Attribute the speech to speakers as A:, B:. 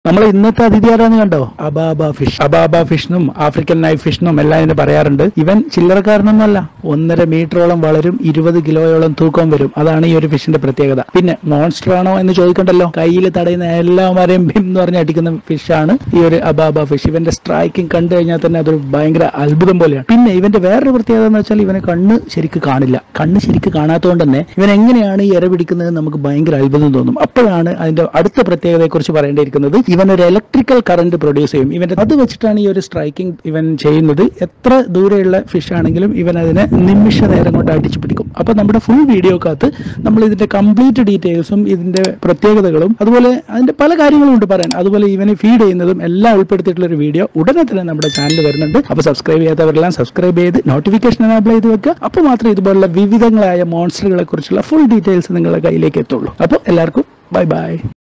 A: നമ്മൾ ഇന്നത്തെ അതിഥി ആരാന്ന് കണ്ടോ അബാബ ഫിഷ് അബാബ ഫിഷിനും ആഫ്രിക്കൻ നൈഫ് ഫിഷിനും എല്ലാം ഇതിന് പറയാറുണ്ട് ഇവൻ ചില്ലറക്കാരനൊന്നുമല്ല ഒന്നര മീറ്ററോളം വളരും ഇരുപത് കിലോയോളം തൂക്കം വരും അതാണ് ഈ ഒരു ഫിഷിന്റെ പ്രത്യേകത പിന്നെ മോൺസ്റ്റർ ആണോ എന്ന് ചോദിക്കണ്ടല്ലോ കയ്യിൽ തടയുന്ന എല്ലാവരെയും ഭീം എന്ന് പറഞ്ഞ് അടിക്കുന്ന ഫിഷാണ് ഈ ഒരു അബാബ ഫിഷ് ഇവന്റെ സ്ട്രൈക്കിംഗ് കണ്ടു കഴിഞ്ഞാൽ തന്നെ അതൊരു ഭയങ്കര അത്ഭുതം പോലെയാണ് പിന്നെ ഇവന്റെ വേറൊരു പ്രത്യേകത എന്ന് വെച്ചാൽ ഇവന് കണ്ണ് ശരിക്ക് കാണില്ല കണ്ണ് ശരിക്ക് കാണാത്തതുകൊണ്ട് തന്നെ ഇവൻ എങ്ങനെയാണ് ഈ ഇര പിടിക്കുന്നത് നമുക്ക് ഭയങ്കര അത്ഭുതം തോന്നും അപ്പോഴാണ് അതിന്റെ അടുത്ത പ്രത്യേകതയെക്കുറിച്ച് പറയേണ്ടിയിരിക്കുന്നത് ഇവൻ ഒരു ഇലക്ട്രിക്കൽ കറന്റ് പ്രൊഡ്യൂസ് ചെയ്യും ഇവന്റെ അത് വെച്ചിട്ടാണ് ഈ ഒരു സ്ട്രൈക്കിംഗ് ഇവൻ ചെയ്യുന്നത് എത്ര ദൂരെയുള്ള ഫിഷ് ആണെങ്കിലും ഇവൻ അതിനെ നിമിഷ നേരം കൊണ്ട് അടിച്ചു പിടിക്കും അപ്പൊ നമ്മുടെ ഫുൾ വീഡിയോക്കകത്ത് നമ്മൾ ഇതിന്റെ കംപ്ലീറ്റ് ഡീറ്റെയിൽസും ഇതിന്റെ പ്രത്യേകതകളും അതുപോലെ അതിന്റെ പല കാര്യങ്ങളും ഉണ്ട് പറയാൻ അതുപോലെ ഇവന് ഫീഡ് ചെയ്യുന്നതും എല്ലാം ഉൾപ്പെടുത്തിയിട്ടുള്ള ഒരു വീഡിയോ ഉടനെ തന്നെ നമ്മുടെ ചാനൽ വരുന്നുണ്ട് അപ്പൊ സബ്സ്ക്രൈബ് ചെയ്യാത്തവരെല്ലാം സബ്സ്ക്രൈബ് ചെയ്ത് നോട്ടിഫിക്കേഷൻ എനാബിൾ ചെയ്ത് വെക്കുക അപ്പോൾ മാത്രമേ ഇതുപോലുള്ള വിവിധങ്ങളായ മോൺസ്റ്ററുകളെ കുറിച്ചുള്ള ഫുൾ ഡീറ്റെയിൽസ് നിങ്ങളുടെ കയ്യിലേക്ക് എത്തുള്ളൂ അപ്പോൾ എല്ലാവർക്കും ബൈ ബൈ